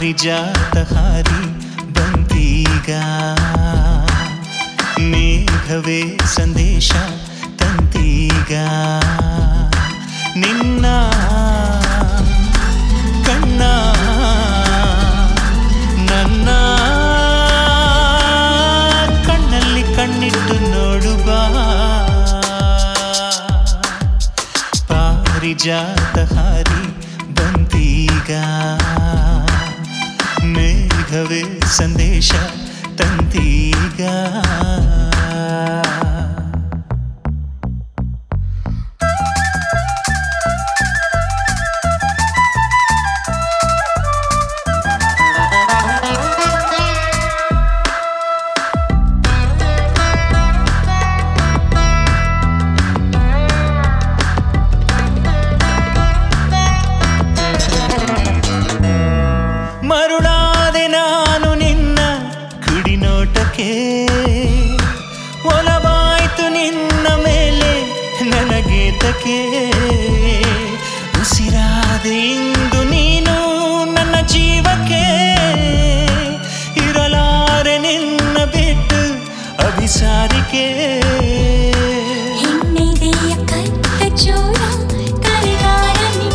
ಪಾರಿಜಾತ ಹಾರಿ ಬಂತೀಗ ಮೇಘವೇ ಸಂದೇಶ ತಂತೀಗ ನಿನ್ನ ಕಣ್ಣ ನನ್ನ ಕಣ್ಣಲ್ಲಿ ಕಣ್ಣಿಟ್ಟು ನೋಡುವ ಪಾರಿಜಾತ ಹಾರಿ ಬಂತೀಗ ಮೇಘವೇ ಸಂದೇಶ ತಂತೀಗ ಮರುಳಾದೆ ನಾನು ನಿನ್ನ ಕುಡಿನೋಟಕ್ಕೆ ಒಲವಾಯ್ತು ನಿನ್ನ ಮೇಲೆ ನನಗೇತಕ್ಕೆ ಉಸಿರಾದೆ ಇಂದು ನೀನು ನನ್ನ ಜೀವಕ್ಕೆ ಇರಲಾರೆ ನಿನ್ನ ಬಿಟ್ಟು ಅಭಿಸಾರಿಕೆ ಹೆಣ್ಣೆದೆಯ ಕತ್ತ ಚೋರ ಕರೆಗಾರ ನೀ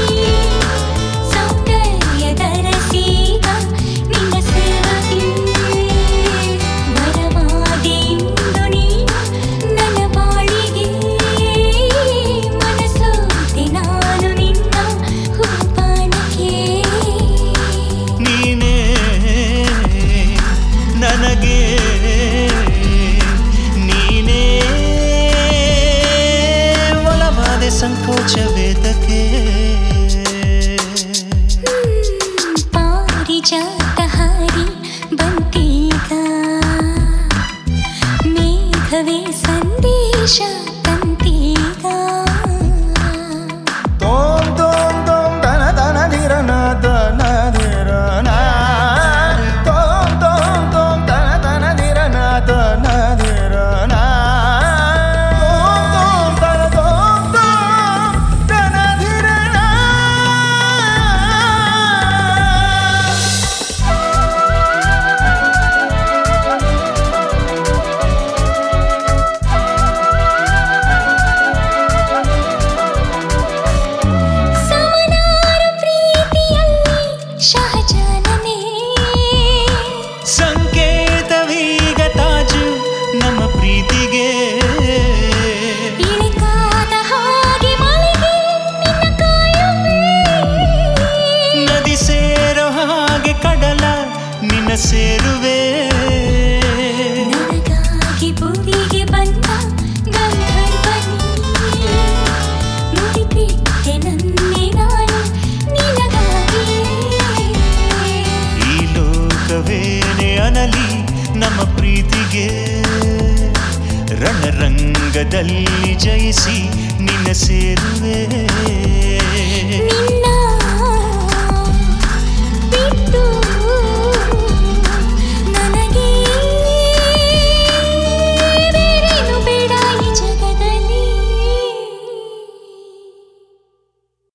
ಸೌಂದರ್ಯದ ರಸೀಗ ನಿನ್ನ ಸೇವಕಿ ಬರವಾದೆ ಇಂದು ನೀನು ನನ್ನ ಬಾಳಿಗೆ ಮನಸೋತೆ ನಾನು ನಿನ್ನ ಹೂಪಾನಕ್ಕೆ ನೀನೇ ನನಗೆ ನೀನೇ ಒಲವಾದೆ ಸಂಕೋಚವೇದಕ್ಕೆ ಪಾರಿಜಾತ ಹಾರಿ ಬಂತೀಗ ಮೇಘವೇ ಸಂದೇಶ ತಂತೀಗ Dom dom dom dana dana dirana dana dirana Dom dom dom dana dana dirana dana dirana Dom dom dana dom dom dana dirana ಸಮನಾರ ಪ್ರೀತಿಯಲ್ಲಿ ಶಹಜಾನನೇ ಸಂಕೇತವೀಗ ತಾಜು ನಮ್ಮ ಪ್ರೀತಿಗೆ ಇಳಿಕಾದ ಹಾಗೆ ಮಳೆಗೆ ನಿನ್ನ ಕಾಯುವೆ ನದಿ ಸೇರೋ ಹಾಗೆ ಕಡಲ ನಿನ್ನ ಸೇರುವೆ ನನಗಾಗಿ ಬುದಿಗೆ ಬಂದ ಗಂಧರ್ವನಿ ಮುಡಿಪಿಟ್ಟೆ ನನ್ನೆ ನಾನು ನಿನಗಾಗಿ ಈ ಲೋಕವೇನೆ ಅನಲಿ ನಮ್ಮ ಪ್ರೀತಿಗೆ ರಣರಂಗದಲ್ಲಿ ಜಯಿಸಿ ನಿನ್ನ ಸೇರುವೆ ನಿನ್ನ